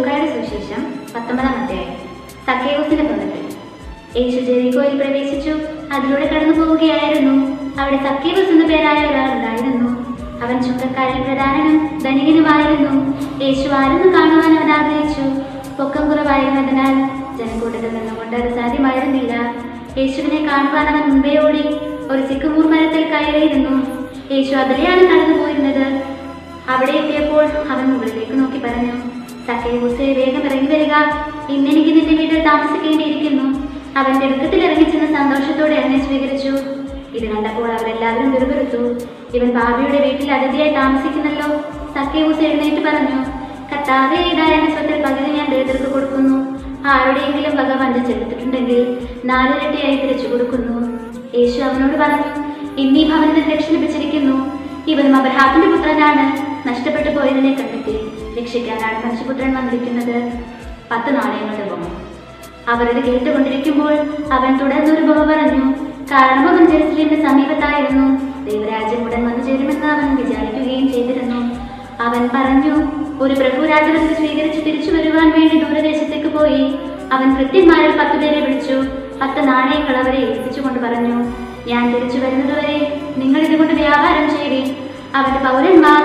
ലൂക്കായുടെ സുവിശേഷം പത്തൊമ്പതാം അധ്യായം സക്കേവൂസിന്റെ തുണത്തിൽ യേശു ജെറിക്കോയിൽ പ്രവേശിച്ചു അതിലൂടെ കടന്നു പോവുകയായിരുന്നു അവിടെ സക്കേവൂസ് എന്ന പേരായ ഒരാൾ ഉണ്ടായിരുന്നു അവൻ ചുങ്കക്കാരിൽ പ്രധാനനും ധനികനുമായിരുന്നു യേശു ആരെന്ന് കാണുവാൻ അവൻ ആഗ്രഹിച്ചു പൊക്കം കുറവായിരുന്നതിനാൽ ജനക്കൂട്ടത്തിൽ നിന്നുകൊണ്ട് അത് സാധ്യമായിരുന്നില്ല യേശുവിനെ കാണുവാൻ അവൻ മുമ്പേ ഓടി ഒരു സിക്കുമൂർ മരത്തിൽ കയറിയിരുന്നു യേശു അതിലെയാണ് കടന്നു പോയിരുന്നത് അവിടെ എത്തിയപ്പോൾ അവൻ മുകളിലേക്ക് നോക്കി പറഞ്ഞു സക്കേവൂസെ വേഗം ഇറങ്ങി വരിക ഇന്നെനിക്ക് നിന്റെ വീട്ടിൽ താമസിക്കേണ്ടിയിരിക്കുന്നു അവന്റെ അടുക്കത്തിൽ ഇറങ്ങിച്ചെന്ന് സന്തോഷത്തോടെ അവനെ സ്വീകരിച്ചു ഇത് കണ്ടപ്പോൾ അവരെല്ലാവരും വിറുവിറുത്തു ഇവൻ ഭാവിയുടെ വീട്ടിൽ അതിഥിയായി താമസിക്കുന്നല്ലോ സക്കേവൂസ് എഴുന്നേറ്റ് പറഞ്ഞു കർത്താവേ ഇതാ എന്റെ സ്വത്തിൽ പകുതി ഞാൻ ദരിദ്രർക്ക് കൊടുക്കുന്നു ആരുടെയെങ്കിലും വക വഞ്ചിച്ചെടുത്തിട്ടുണ്ടെങ്കിൽ നാലിരട്ടിയായി തിരിച്ചു കൊടുക്കുന്നു യേശു അവനോട് പറഞ്ഞു ഇന്നീ ഭവനത്തിൽ രക്ഷ ലഭിച്ചിരിക്കുന്നു ഇവൻ അബ്രഹാമിന്റെ പുത്രനാണ് നഷ്ടപ്പെട്ടു പോയതിനെ കണ്ടെത്തി രക്ഷിക്കാനാണ് മനുഷ്യപുത്രൻ വന്നിരിക്കുന്നത് പത്ത് നാണയങ്ങളുടെ ഉപമ അവർ ഇത് കേട്ടുകൊണ്ടിരിക്കുമ്പോൾ അവൻ തുടർന്നൊരു ഉപമ പറഞ്ഞു കാരണം അവൻ ജെറുസലേമിന്റെ സമീപത്തായിരുന്നു ദൈവരാജ്യം ഉടൻ വന്നു ചേരുമെന്ന് അവൻ വിചാരിക്കുകയും ചെയ്തിരുന്നു അവൻ പറഞ്ഞു ഒരു പ്രഭു രാജവർക്ക് സ്വീകരിച്ച് തിരിച്ചു വരുവാൻ വേണ്ടി ദൂരദേശത്തേക്ക് പോയി അവൻ കൃത്യന്മാരിൽ പത്തു പേരെ വിളിച്ചു പത്ത് നാണയങ്ങൾ അവരെ ഏൽപ്പിച്ചുകൊണ്ട് പറഞ്ഞു ഞാൻ തിരിച്ചു വരുന്നതുവരെ നിങ്ങൾ ഇതുകൊണ്ട് വ്യാപാരം ചെയ്യുകയും അവന്റെ പൗരന്മാർ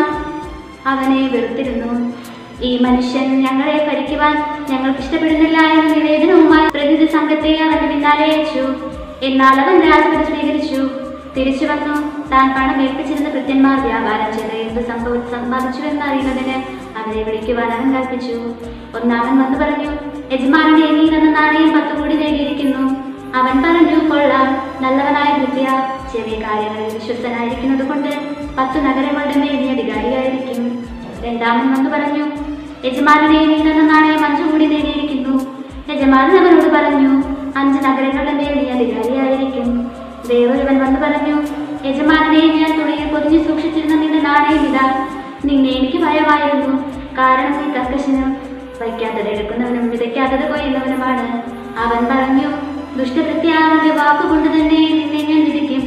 അവനെ വെറുത്തിരുന്നു ഈ മനുഷ്യൻ ഞങ്ങളെ ഭരിക്കുവാൻ ഞങ്ങൾക്ക് ഇഷ്ടപ്പെടുന്നില്ല എന്ന നിവേദനവുമായി പ്രതിനിധി സംഘത്തെ അവന്റെ പിന്നാലെ അയച്ചു എന്നാൽ അവൻ രാജപതി സ്വീകരിച്ചു തിരിച്ചു വന്നു താൻ പണം ഏൽപ്പിച്ചിരുന്ന കൃത്യന്മാർ വ്യാപാരം ചെയ്ത് എന്ത് സംഭവ സമ്പാദിച്ചു എന്നറിയുന്നതിന് അവരെ വിളിക്കുവാൻ അവൻ കൽപ്പിച്ചു ഒന്നാമൻ വന്നു പറഞ്ഞു യജമാനനെ നീ തന്ന നാണയം പത്ത് കൂടി നേടിയിരിക്കുന്നു അവൻ പറഞ്ഞു കൊള്ളാം നല്ലവനായ ഭൃത്യ ചെറിയ കാര്യങ്ങളിൽ വിശ്വസ്തനായിരിക്കുന്നത് കൊണ്ട് പത്തു നഗരങ്ങളുടെ മേൽ നീ അധികാരിയായിരിക്കും രണ്ടാമൻ വന്നു പറഞ്ഞു യജമാനനെ നീ തന്ന നാണയം അഞ്ചു കൂടി നേടിയിരിക്കുന്നു യജമാനൻ അവനോട് പറഞ്ഞു അഞ്ച് നഗരങ്ങളുടെ മേൽ നീ അധികാരിയായിരിക്കും വേറൊരുവൻ വന്നു പറഞ്ഞു യജമാനനെ ഞാൻ തുണിയിൽ പൊതിഞ്ഞു സൂക്ഷിച്ചിരുന്ന നിന്റെ നാണയം ഇതാ നിന്നെ എനിക്ക് ഭയമായിരുന്നു കാരണം നീ കർക്കശനും വയ്ക്കാത്തത് എടുക്കുന്നവനും വിതയ്ക്കാത്തത് കൊയ്യുന്നവനുമാണ് അവൻ പറഞ്ഞു ദുഷ്ടകൃത്യാവന്റെ വാക്കുകൊണ്ട് തന്നെ നിന്നെ ഞാൻ വിധിക്കും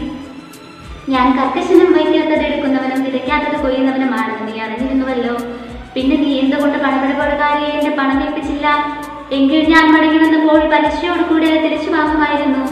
ഞാൻ കർക്കശനും വയ്ക്കാത്തത് എടുക്കുന്നവനും വിതയ്ക്കാത്തത് കൊയ്യുന്നവനുമാണെന്ന് നീ അറിഞ്ഞിരുന്നുവല്ലോ പിന്നെ നീ എന്തുകൊണ്ട് പണമിടപാടുകാരിയെ എന്റെ പണം ഏൽപ്പിച്ചില്ല എങ്കിൽ ഞാൻ മടങ്ങി വന്നപ്പോൾ പലിശയോട് കൂടെ തിരിച്ചു വാങ്ങുമായിരുന്നു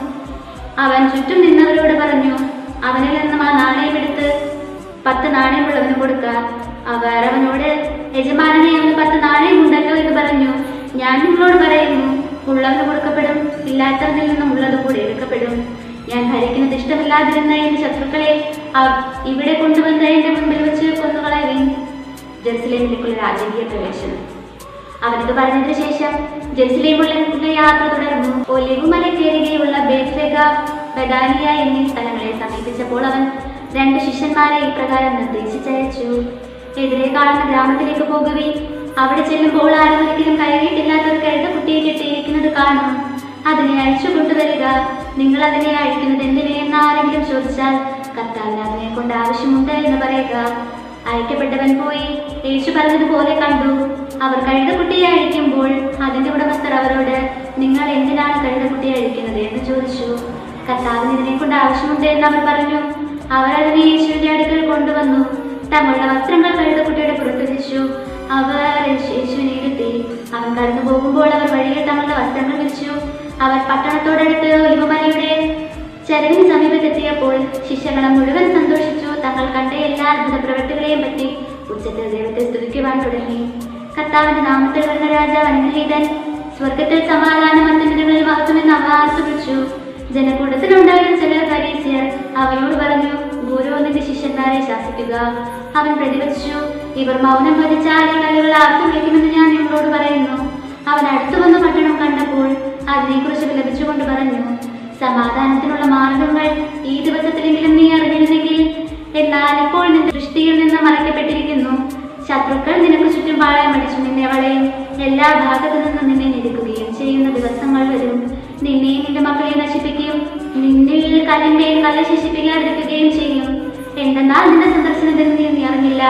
അവൻ ചുറ്റും നിന്നവരോട് പറഞ്ഞു അവനിൽ നിന്നും ആ നാണയം എടുത്ത് പത്ത് നാണയമുള്ളവന് കൊടുക്ക അവർ അവനോട് യജമാനനെ അവന് പത്ത് നാണയമുണ്ടല്ലോ എന്ന് പറഞ്ഞു ഞാൻ നിങ്ങളോട് പറയുന്നു ഉള്ളവന് കൊടുക്കപ്പെടും ഇല്ലാത്തവനിൽ നിന്നും ഉള്ളത് കൂടെ എടുക്കപ്പെടും ഞാൻ ഭരിക്കുന്നത് ഇഷ്ടമില്ലാതിരുന്ന എന്റെ ശത്രുക്കളെ അവ- ഇവിടെ കൊണ്ടുവന്ന് എന്റെ മുമ്പിൽ വെച്ച് കൊന്നുകളയുകയും ജെറുസലേമിലേക്കുള്ള രാജകീയ പ്രവേശനം അവനത് പറഞ്ഞതിനു ശേഷം ജെറുസലേമുള്ള യാത്ര തുടർന്നു ഒലിവു മലക്കേരികയുള്ള ബേത്വേഗ ബദാനിയ എന്നീ സ്ഥലങ്ങളെ സമീപിച്ചപ്പോൾ അവൻ രണ്ട് ശിഷ്യന്മാരെ ഇപ്രകാരം നിർദ്ദേശിച്ചയച്ചു എതിരെ കാണുന്ന ഗ്രാമത്തിലേക്ക് പോകുകയും അവിടെ ചെല്ലുമ്പോൾ ആരും ഒരിക്കലും കയറിയിട്ടില്ലാത്ത ഒരു കഴുത കുട്ടിയെ കെട്ടിയിരിക്കുന്നത് കാണും അതിനെ അഴിച്ചു കൊണ്ടുവരിക നിങ്ങൾ അതിനെ അഴിക്കുന്നത് എന്തിനെ എന്ന് ആരെങ്കിലും ചോദിച്ചാൽ കർത്താവിന് അതിനെ കൊണ്ട് ആവശ്യമുണ്ട് എന്ന് പറയുക അയക്കപ്പെട്ടവൻ പോയി യേശു പറഞ്ഞതുപോലെ കണ്ടു അവർ കഴുതക്കുട്ടിയെ അഴിക്കുമ്പോൾ അതിന്റെ ഉടമസ്ഥർ അവരോട് നിങ്ങൾ എന്തിനാണ് കഴുതക്കുട്ടിയെ അഴിക്കുന്നത് എന്ന് ചോദിച്ചു കർത്താവിന് ഇതിനെ കൊണ്ട് ആവശ്യമുണ്ട് എന്ന് അവർ പറഞ്ഞു അവർ അതിനെ യേശുവിന്റെ അടുക്കൽ കൊണ്ടുവന്നു തങ്ങളുടെ വസ്ത്രങ്ങൾ കഴുതക്കുട്ടിയുടെ പുറത്ത് വിരിച്ചു അവർ യേശുവിനെ ഇരുത്തി അവൻ കടന്നു പോകുമ്പോൾ അവർ വഴിയിൽ തങ്ങളുടെ വസ്ത്രങ്ങൾ വിരിച്ചു അവർ പട്ടണത്തോടടുത്ത് ഒലിവുമലയുടെ ചരവിന് സമീപത്തെത്തിയപ്പോൾ ശിഷ്യകളെ മുഴുവൻ സന്തോഷിച്ചു തങ്ങൾ കണ്ട എല്ലാ അത്ഭുത പ്രവൃത്തികളെയും പറ്റി ഉച്ചത്തിൽ ദൈവത്തെ സ്തുതിക്കുവാൻ തുടങ്ങി കർത്താവിന്റെ നാമത്തിൽ വരുന്ന രാജാവ് അനുഗ്രഹീതൻ സ്വർഗത്തിൽ സമാധാനം അത്യുന്നതങ്ങളിൽ മഹത്വമെന്ന് അവർ ആർത്തു വിളിച്ചു ജനക്കൂട്ടത്തിലുണ്ടായിരുന്ന ചിലർ പരീക്ഷയർ അവനോട് പറഞ്ഞു ഗുരുവന്നിന്റെ ശിഷ്യന്മാരെ ശാസിക്കുക അവൻ പ്രതിവദിച്ചു ഇവർ മൗനം ഭരിച്ചാൽ ഈ കല്ലുകൾ ആർത്തു വിളിക്കുമെന്ന് ഞാൻ നിങ്ങളോട് പറയുന്നു അവൻ അടുത്തു വന്ന പട്ടണം കണ്ടപ്പോൾ അതിനെക്കുറിച്ച് വിലപിച്ചുകൊണ്ട് പറഞ്ഞു സമാധാനത്തിനുള്ള മാർഗങ്ങൾ ഈ ദിവസത്തിലെങ്കിലും നീ അറിഞ്ഞിരുന്നെങ്കിൽ എന്നാൽ ഇപ്പോൾ നിന്റെ ദൃഷ്ടിയിൽ നിന്ന് മറയ്ക്കപ്പെട്ടിരിക്കുന്നു ശത്രുക്കൾ നിനക്ക് ചുറ്റും പാളയമടിച്ചു നിന്നെ വളയും എല്ലാ ഭാഗത്തു നിന്നും നിന്നെ ഞെരുക്കുകയും ചെയ്യുന്ന ദിവസങ്ങൾ വരും നിന്നെയും നിന്റെ മക്കളെ നശിപ്പിക്കുകയും നിന്നിൽ കല്ലിന്റെ കല്ല് ശേഷിപ്പിക്കാതിരിക്കുകയും ചെയ്യും എന്തെന്നാൽ നിന്റെ സന്ദർശനത്തിൽ നീ നീ അറിഞ്ഞില്ല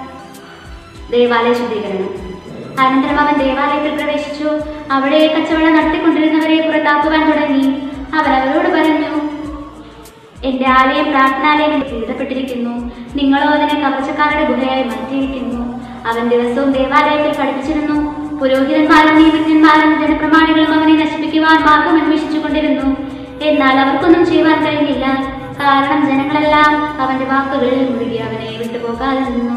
ദേവാലയ ശുദ്ധീകരണം അനന്തരം അവൻ ദേവാലയത്തിൽ പ്രവേശിച്ചു അവിടെ കച്ചവടം നടത്തിക്കൊണ്ടിരുന്നവരെ പുറത്താക്കുവാൻ തുടങ്ങി അവൻ അവരോട് പറഞ്ഞു എന്റെ ആലയം പ്രാർത്ഥനാലയം എന്ന് എഴുതപ്പെട്ടിരിക്കുന്നു നിങ്ങളോ അതിനെ കവചക്കാരുടെ ഗുഹയായി മാറ്റിയിരിക്കുന്നു അവൻ ദിവസവും ദേവാലയത്തിൽ പഠിപ്പിച്ചിരുന്നു പുരോഹിതന്മാരും നിയമജ്ഞന്മാരും ജനപ്രമാണികളും അവനെ നശിപ്പിക്കുവാൻ മാർഗം അന്വേഷിച്ചു കൊണ്ടിരുന്നു എന്നാൽ അവർക്കൊന്നും ചെയ്യുവാൻ കഴിഞ്ഞില്ല കാരണം ജനങ്ങളെല്ലാം അവന്റെ വാക്കുകളിൽ മുഴുകി അവനെ വിട്ടുപോകാതെ നിന്നു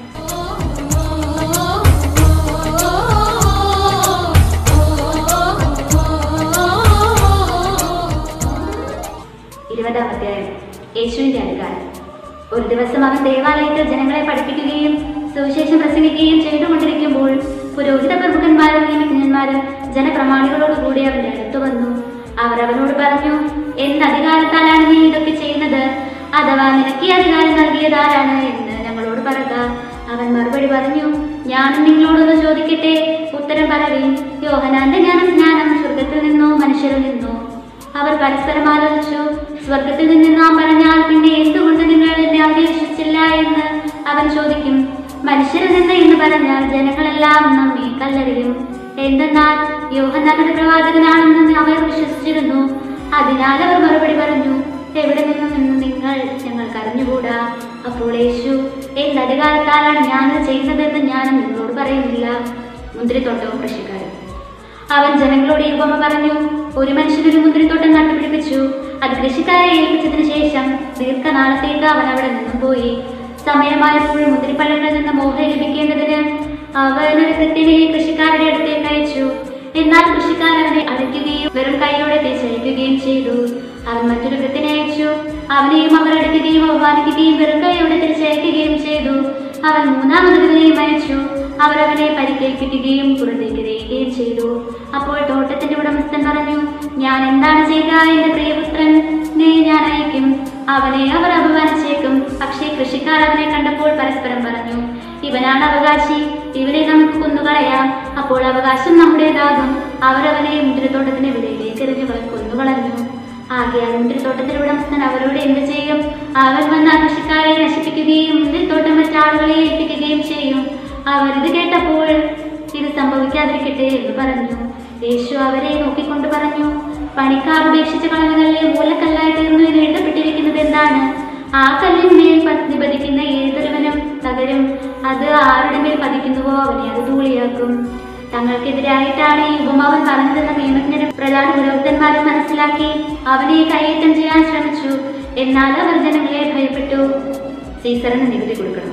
ഇരുപതാം അധ്യായം യേശുവിന്റെ അധികാരം ഒരു ദിവസം അവൻ ദേവാലയത്തിൽ ജനങ്ങളെ പഠിപ്പിക്കുകയും സുവിശേഷം പ്രസംഗിക്കുകയും ചെയ്തുകൊണ്ടിരിക്കുമ്പോൾ പുരോഹിത പ്രമുഖന്മാരും നിയമജ്ഞന്മാരും ജനപ്രമാണികളോട് കൂടി അവന്റെ അടുത്ത് വന്നു അവർ അവനോട് പറഞ്ഞു എന്ത് അധികാരത്താലാണ് നീ ഇതൊക്കെ ചെയ്യുന്നത് അഥവാ നിനക്ക് ഈ അധികാരം നൽകിയത് ആരാണ് എന്ന് ഞങ്ങളോട് പറയുക അവൻ മറുപടി പറഞ്ഞു ഞാനും നിങ്ങളോടൊന്ന് ചോദിക്കട്ടെ ഉത്തരം പറവീൻ യോഹനാന്റെ ജ്ഞാനസ്നാനം സ്വർഗത്തിൽ നിന്നോ മനുഷ്യരിൽ നിന്നോ അവർ പരസ്പരം ആലോചിച്ചു സ്വർഗത്തിൽ നിന്ന് നാം പറഞ്ഞാൽ പിന്നെ എന്തുകൊണ്ട് നിങ്ങൾ എന്നെ അവിടെ വിശ്വസിച്ചില്ല എന്ന് അവൻ ചോദിക്കും മനുഷ്യരിൽ നിന്ന് എന്ന് പറഞ്ഞാൽ ജനങ്ങളെല്ലാം നമ്മെ കല്ലെറിയും എന്തെന്നാൽ യോഹന്നാന്റെ പ്രവാചകനാണെന്ന് അവർ വിശ്വസിച്ചിരുന്നു അതിനാൽ അവർ മറുപടി പറഞ്ഞു എവിടെ നിന്നും നിന്ന് നിങ്ങൾ ഞങ്ങൾക്ക് അറിഞ്ഞുകൂടാ അപ്പോൾ യേശു എന്ത് അധികാരത്താലാണ് ഞാനത് ചെയ്യുന്നതെന്ന് ഞാനും നിങ്ങളോട് പറയുന്നില്ല മുന്തിരിത്തോട്ടവും കൃഷിക്കാരും അവൻ ജനങ്ങളോട് ഈ ഉപമ പറഞ്ഞു ഒരു മനുഷ്യനൊരു മുന്തിരിത്തോട്ടം നട്ടുപിടിപ്പിച്ചു അത് കൃഷിക്കാരെ ഏൽപ്പിച്ചതിന് ശേഷം ദീർഘനാളത്തേക്ക് അവൻ അവിടെ നിന്നും പോയി സമയമായപ്പോൾ മുന്തിരിപ്പഴങ്ങളിൽ നിന്ന് മോഹം ലഭിക്കേണ്ടതിന് അവൻ ഒരു കൃത്യനെ കൃഷിക്കാരുടെ അടുത്തേക്ക് അയച്ചു എന്നാൽ കൃഷിക്കാർ അവനെ അടയ്ക്കുകയും വെറും കൈയോടെ തിരിച്ചയക്കുകയും ചെയ്തു അവൻ മറ്റൊരു കൃത്യനെ അയച്ചു അവനെയും അവർ അടയ്ക്കുകയും അവമാനിക്കുകയും വെറും കൈയോടെ തിരിച്ചയക്കുകയും ചെയ്തു അവൻ മൂന്നാമതൊരുവനെയും അയച്ചു അവർ അവനെ പരിക്കേൽപ്പിക്കുകയും പുറത്തേക്ക് എറിയുകയും ചെയ്തു അപ്പോൾ തോട്ടത്തിന്റെ ഉടമസ്ഥൻ പറഞ്ഞു ഞാൻ എന്താണ് ചെയ്യുക എന്റെ പ്രിയപുത്രനെ ഞാൻ അയക്കും അവനെ അവർ അപമാനിച്ചേക്കും പക്ഷേ കൃഷിക്കാർ അവനെ കണ്ടപ്പോൾ പരസ്പരം പറഞ്ഞു ഇവനാണ് അവകാശി ഇവനെ നമുക്ക് കൊന്നുകളയാം അപ്പോൾ അവകാശം നമ്മുടേതാകും അവർ അവനെ മുന്തിരിത്തോട്ടത്തിന്റെ വിലയിലേക്ക് എറിഞ്ഞു കള- കൊന്നുകളഞ്ഞു ആകയാൽ മുന്തിരിത്തോട്ടത്തിന്റെ ഉടമസ്ഥൻ അവരോട് എന്ത് ചെയ്യും അവൻ വന്ന ആ കൃഷിക്കാരെ നശിപ്പിക്കുകയും മുന്തിരിത്തോട്ടം മറ്റാളുകളെ ഏൽപ്പിക്കുകയും ചെയ്യും അവർ ഇത് കേട്ടപ്പോൾ ഇത് സംഭവിക്കാതിരിക്കട്ടെ എന്ന് പറഞ്ഞു യേശു അവരെ നോക്കിക്കൊണ്ട് പറഞ്ഞു പണിക്കാർ ഉപേക്ഷിച്ച കളഞ്ഞുകളിലെ മൂലക്കല്ലായി തീർന്നു എന്ന് എഴുതപ്പെട്ടിരിക്കുന്നത് എന്താണ് ആ കല്ലിന്മേൽ പതി പതിക്കുന്ന ഏതൊരുവനും തകരും അത് ആരുടെ മേൽ പതിക്കുന്നുവോ അവനെ അത് ധൂളിയാക്കും തങ്ങൾക്കെതിരായിട്ടാണ് ഈ ഉപമാവൻ പറഞ്ഞതെന്ന നിയമജ്ഞരും പ്രധാന പുരോഹിതന്മാരും മനസ്സിലാക്കി അവനെ കൈയേറ്റം ചെയ്യാൻ ശ്രമിച്ചു എന്നാൽ അവർ ജനങ്ങളെ ഭയപ്പെട്ടു സീസറിന് നികുതി കൊടുക്കണം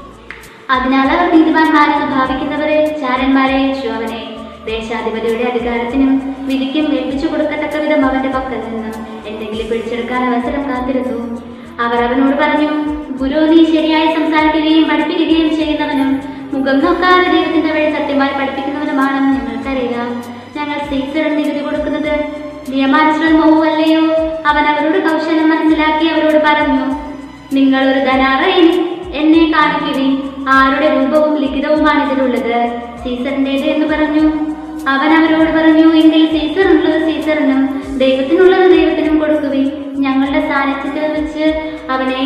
അതിനാൽ അവർ നീതിമാന്മാരെന്ന് ഭാവിക്കുന്നവരെ ചാരന്മാരെ അയച്ചു അവനെ ദേശാധിപതിയുടെ അധികാരത്തിനും വിധിക്കും ഏൽപ്പിച്ചു കൊടുക്കത്തക്ക വിധം അവന്റെ പക്കൽ നിന്ന് എന്തെങ്കിലും പിടിച്ചെടുക്കാൻ അവസരം കാത്തിരുന്നു അവർ അവനോട് പറഞ്ഞു ഗുരു നീ ശരിയായി സംസാരിക്കുകയും പഠിപ്പിക്കുകയും ചെയ്യുന്നവനും മുഖം നോക്കാതെ ദൈവത്തിന്റെ വഴി സത്യമായി പഠിപ്പിക്കുന്നവനുമാണെന്ന് ഞങ്ങൾക്കറിയാം ഞങ്ങൾ സീസറിന് നികുതി കൊടുക്കുന്നത് നിയമാനുസൃതമോ അല്ലയോ അവൻ അവരോട് കൗശലം മനസ്സിലാക്കി അവരോട് പറഞ്ഞു നിങ്ങൾ ഒരു ധനാറ എന്നെ കാണിക്കുവിൻ ആരുടെ രൂപവും ലിഖിതവുമാണ് ഇതിലുള്ളത് സീസറിൻ്റെത് എന്ന് പറഞ്ഞു അവൻ അവരോട് പറഞ്ഞു എങ്കിൽ സീസറിനുള്ളത് സീസറിനും ദൈവത്തിനുള്ളത് ദൈവത്തിനും കൊടുക്കുവിൻ ഞങ്ങളുടെ സാന്നിധ്യത്തിൽ വെച്ച് അവനെ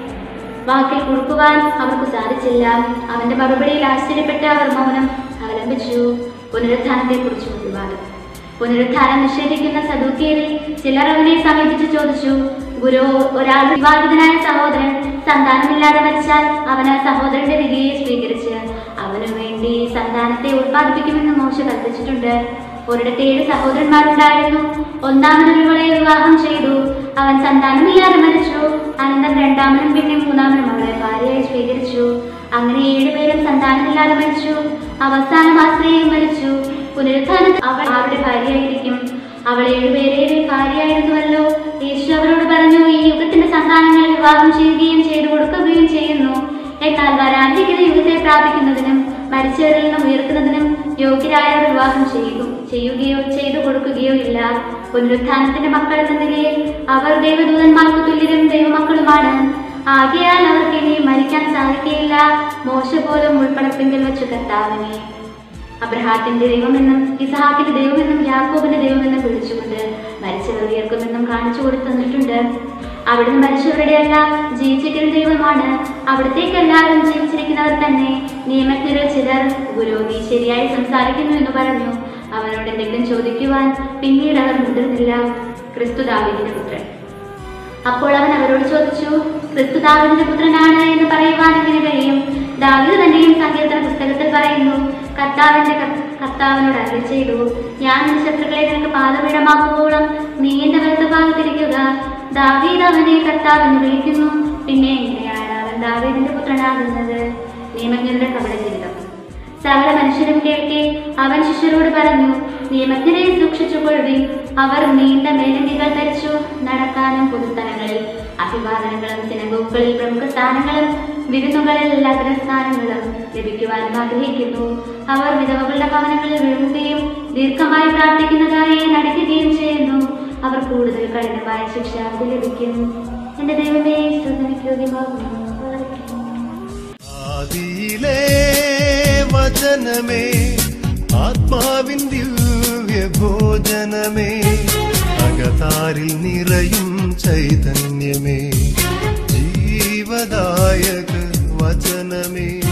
വാക്കിൽ കുറുക്കുവാൻ അവർക്ക് സാധിച്ചില്ല അവന്റെ മറുപടിയിൽ ആശ്ചര്യപ്പെട്ട് അവർ മൗനം അവലംബിച്ചു പുനരുത്ഥാനത്തെക്കുറിച്ച് വിവാദം പുനരുത്ഥാനം നിഷേധിക്കുന്ന സദൂക്കിയരിൽ ചിലർ അവനെ സമീപിച്ച് ചോദിച്ചു ഗുരു ഒരാൾ വിവാഹിതനായ സഹോദരൻ സന്താനമില്ലാതെ മരിച്ചാൽ അവൻ ആ സഹോദരന്റെ വിധിയെ സ്വീകരിച്ച് അവനു വേണ്ടി സന്താനത്തെ ഉത്പാദിപ്പിക്കുമെന്ന് മോശ കൽപ്പിച്ചിട്ടുണ്ട് ഒരിടത്ത് ഏഴ് സഹോദരന്മാരുണ്ടായിരുന്നു ഒന്നാമനൊരുവളെ വിവാഹം ചെയ്തു അവൻ സന്താനമില്ലാതെ മരിച്ചു അനന്തരം രണ്ടാമനും പിന്നെ മൂന്നാമനും അവളെ ഭാര്യയായി സ്വീകരിച്ചു അങ്ങനെ ഏഴുപേരും സന്താനമില്ലാതെ മരിച്ചു അവസാനം ആശ്രയം മരിച്ചു പുനരുത്ഥാനം അവൾ അവരുടെ ഭാര്യയായിരിക്കും അവൾ ഏഴുപേരെ ഭാര്യയായിരുന്നുവല്ലോ യേശു അവരോട് പറഞ്ഞു ഈ യുഗത്തിന്റെ സന്താനങ്ങൾ വിവാഹം ചെയ്യുകയും ചെയ്തു കൊടുക്കുകയും ചെയ്യുന്നു എന്നാൽ വരാനിരിക്കുന്ന യുഗത്തെ പ്രാപിക്കുന്നതിനും മരിച്ചവരിൽ നിന്നും ഉയർത്തുന്നതിനും യോഗ്യരായവർ വിവാഹം ചെയ്യുകയും ചെയ്യുകയോ ചെയ്തു കൊടുക്കുകയോ ഇല്ല പുനരുത്ഥാനത്തിന്റെ മക്കൾ എന്ന നിലയിൽ അവർ ദൈവദൂതന്മാർക്ക് തുല്യരും ദൈവമക്കളുമാണ് ആകയാൽ അവർക്ക് ഇനി മരിക്കാൻ സാധിക്കുകയില്ല മോശ പോലും ഉൾപ്പടപ്പിങ്കിൽ വെച്ച് കർത്താവിനെ അബ്രഹാത്തിന്റെ ദൈവമെന്നും ഇസഹാക്കിന്റെ ദൈവമെന്നും യാക്കോബിന്റെ ദൈവമെന്നും വിളിച്ചുകൊണ്ട് മരിച്ചവർ ഉയർക്കുമെന്നും കാണിച്ചു കൊടുത്തു തന്നിട്ടുണ്ട് അവിടുന്ന് മരിച്ചവരുടെ അല്ല ജീവിച്ചിരിക്കുന്ന ദൈവമാണ് അവിടത്തേക്ക് എല്ലാവരും ജീവിച്ചിരിക്കുന്നവർ തന്നെ നിയമജ്ഞരിൽ ചിലർ ഗുരു നീ ശരിയായി സംസാരിക്കുന്നു എന്ന് പറഞ്ഞു അവനോട് എന്തെങ്കിലും ചോദിക്കുവാൻ പിന്നീട് അവർ മുതിർന്നില്ല ക്രിസ്തു ദാവീദിന്റെ പുത്രൻ അപ്പോൾ അവൻ അവരോട് ചോദിച്ചു ക്രിസ്തു ദാവീദിന്റെ പുത്രനാണ് എന്ന് പറയുവാൻ എങ്ങനെ കഴിയും ദാവീദ് തന്നെയും സങ്കീർത്തന പുസ്തകത്തിൽ പറയുന്നു കർത്താവിന്റെ കർ- കർത്താവിനോട് അരുളി ചെയ്തു ഞാൻ നിന്റെ ശത്രുക്കളെ നിനക്ക് പാതപീഠമാക്കുവോളം നീ എന്റെ വലത്ത് ഭാഗത്തിരിക്കുക ദാവീദ് അവനെ കർത്താവെന്ന് വിളിക്കുന്നു പിന്നെ എങ്ങനെയാണ് അവൻ ദാവീദിന്റെ പുത്രനാകുന്നത് നിയമജ്ഞരുടെ കപടചരിതം സകല മനുഷ്യരും കേൾക്കെ അവൻ ശിഷ്യരോട് പറഞ്ഞു നിയമജ്ഞരെ സൂക്ഷിച്ചു കൊള്ളുവിൻ അവർ നീണ്ട മേലങ്കികൾ ധരിച്ചു നടക്കാനും പൊതുസ്ഥലങ്ങളിൽ അഭിവാദനങ്ങളും സിനഗോഗുകളിൽ പ്രമുഖ സ്ഥാനങ്ങളും വിരുന്നുകളിൽ അഗ്രസ്ഥാനങ്ങളും ലഭിക്കുവാനും ആഗ്രഹിക്കുന്നു അവർ വിധവകളുടെ ഭവനങ്ങളിൽ വിഴുങ്ങുകയും ദീർഘമായി പ്രാർത്ഥിക്കുന്നതായി നടിക്കുകയും ചെയ്യുന്നു അവർ കൂടുതൽ കഠിനമായ ശിക്ഷാവിധി ലഭിക്കും എന്റെ ദൈവമേ ശ്രദ്ധമിക്കുകയും ആദിയിലെ വചനമേ ആത്മാവിൻ ദിവ്യ ഭോജനമേ അകതാരിൽ നിറയും ചൈതന്യമേ ജീവദായക വചനമേ